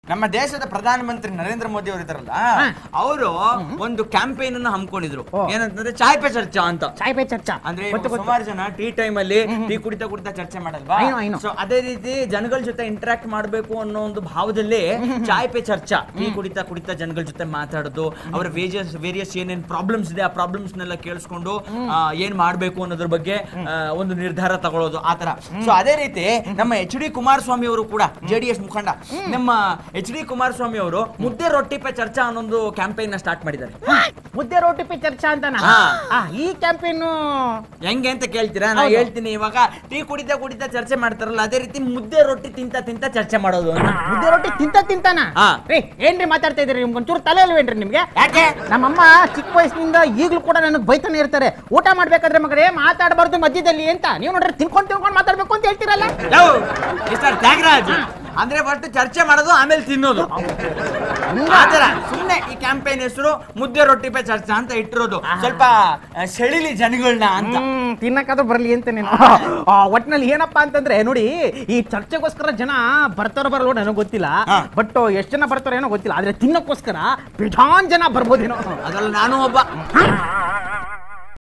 ನಮ್ಮ ದೇಶದ ಪ್ರಧಾನಮಂತ್ರಿ ನರೇಂದ್ರ ಮೋದಿ ಅವರು ಇದಾರಲ್ಲ ಅವರು ಒಂದು ಕ್ಯಾಂಪೇನ್ ಅನ್ನು ಹಮ್ಮಿಕೊಂಡಿದ್ರು ಓ. ಏನಂತಂದ್ರೆ ಚಾಯ್ ಪೆ ಚರ್ಚಾ ಅಂತ ಚಾಯ್ ಪೇ ಚರ್ಚಾ ಅಂದ್ರೆ ಗೊತ್ತು ಇವಾಗ ಗೊತ್ತು ಸುಮಾರು ಜನ ಟೀ ಟೈಮ್ ಅಲ್ಲಿ ಟೀ ಕುಡಿತಾ ಕುಡಿತಾ ಚರ್ಚೆ ಮಾಡಲ್ವಾ I know, I know. So ಅದೇ ರೀತಿ ಜನಗಳ ಜೊತೆ ಇಂಟರಾಕ್ಟ್ ಮಾಡಬೇಕು ಅನ್ನೋ ಒಂದು ಭಾವದಲ್ಲಿ ಚಾಯ್ ಪೆ ಚರ್ಚಾ ಟೀ ಕುಡಿತಾ ಕುಡಿತಾ ಜನಗಳ ಜೊತೆ ಮಾತಾಡೋದು ಅವರ ವೇರಿಯಸ್ ವೇರಿಯಸ್ ಏನೇನ್ ಪ್ರಾಬ್ಲಮ್ಸ್ ಇದೆ ಆ ಪ್ರಾಬ್ಲಮ್ಸ್ ನೆಲ್ಲ ಕೇಳಿಸ್ಕೊಂಡು ಆ, ಏನ್ ಮಾಡ್ಬೇಕು ಅನ್ನೋದ್ರ ಬಗ್ಗೆ ಆ, ಒಂದು ನಿರ್ಧಾರ ತಗೊಳ್ಳೋದು ಆತರ ಸೊ ಅದೇ ರೀತಿ ನಮ್ಮ ಎಚ್ ಡಿ ಕುಮಾರಸ್ವಾಮಿ ಅವರು ಕೂಡ ಜೆ ಡಿ ಎಸ್ ಮುಖಂಡ ನಮ್ಮ ಎಚ್ ಡಿ ಕುಮಾರಸ್ವಾಮಿ ಅವರು ಮುದ್ದೆ ರೊಟ್ಟಿ ಪೆ ಚರ್ಚಾ ಅನ್ನೊಂದು ಕ್ಯಾಂಪೇನ್ ನ ಸ್ಟಾರ್ಟ್ ಮಾಡಿದ್ದಾರೆ ಮುದ್ದೆ ರೋಟಿ ಪೇ ಚರ್ಚಾ ಅಂತಾನ ಹಾ. ಆ, ಈ ಕ್ಯಾಂಪೇನ್ ಹೆಂಗೆ ಅಂತ ಕೇಳ್ತೀರಾ ನಾ ಹೌದು. ಹೇಳ್ತೀನಿ ಇವಾಗ ಟೀ ಕುಡಿತಾ ಕುಡಿತಾ ಚರ್ಚೆ ಮಾಡ್ತಾರಲ್ಲ ಅದೇ ರೀತಿ ಮುದ್ದೆ ರೊಟ್ಟಿ ತಿಂತ ತಿಂತ ಚರ್ಚೆ ಮಾಡೋದು ಅಂತ. ಮುದ್ದೆ ರೊಟ್ಟಿ ತಿಂತ ತಿಂತಾನ ಹಾ. ರೀ ಏನ್ರಿ ಮಾತಾಡ್ತಾ ಇದೀರಿ ನಿಮ್ಗೆ ಒಂಚೂರು ತಲೆ ಇಲ್ವೇನ್ರಿ ನಿಮ್ಗೆ ಯಾಕೆ ನಮ್ಮಮ್ಮ ಚಿಕ್ಕ ವಯಸ್ಸಿನಿಂದ ಈಗಲೂ ಕೂಡ ನನಗೆ ಬೈತಾನೆ ಇರ್ತಾರೆ ಊಟ ಮಾಡ್ಬೇಕಾದ್ರೆ ಮಗರೇ ಮಾತಾಡಬಾರ್ದು ಮಧ್ಯದಲ್ಲಿ ಅಂತ ನೀವು ನೋಡ್ರಿ ತಿನ್ಕೊಂಡು ತಿನ್ಕೊಂಡು ಮಾತಾಡ್ಬೇಕು ಅಂತ ಹೇಳ್ತೀರಲ್ಲ ಯಾವ ಮಿಸ್ಟರ್ ತ್ಯಾಗರಾಜ್ ಅಂದ್ರೆ ಫಸ್ಟ್ ಚರ್ಚೆ ಮಾಡೋದು ಆಮೇಲೆ ತಿನ್ನೋದು ಆತರ ಸುಮ್ನೆ ಈ ಕ್ಯಾಂಪೇನ್ ಹೆಸರು ಮುದ್ದೆ ರೊಟ್ಟಿ ಪೇ ಚರ್ಚಾ ಅಂತ ಇಟ್ಟಿರೋದು ಸ್ವಲ್ಪ ಆ, ಸೆಳಿಲಿ ಜನಗಳನ್ನ ಅಂತ ಹ್ಮ್ ತಿನ್ನಕ್ಕಾದ್ರೂ ಬರ್ಲಿ ಅಂತ ನೀನು ಆ, ಒಟ್ನಲ್ಲಿ ಏನಪ್ಪಾ ಅಂತಂದ್ರೆ ನೋಡಿ ಈ ಚರ್ಚೆಗೋಸ್ಕರ ಜನ ಬರ್ತಾರೋ ಬರಲ್ಲ ನನಗೆ ಗೊತ್ತಿಲ್ಲ ಹಾ. ಬಟ್ ಎಷ್ಟು ಜನ ಬರ್ತಾರೋ ಏನೋ ಗೊತ್ತಿಲ್ಲ ಆದ್ರೆ ತಿನ್ನಕ್ಕೋಸ್ಕರ ಬಿಜಾನ್ ಜನ ಬರ್ಬೋದೇನೋ ಅದ್ರಲ್ಲಿ ನಾನು ಒಬ್ಬ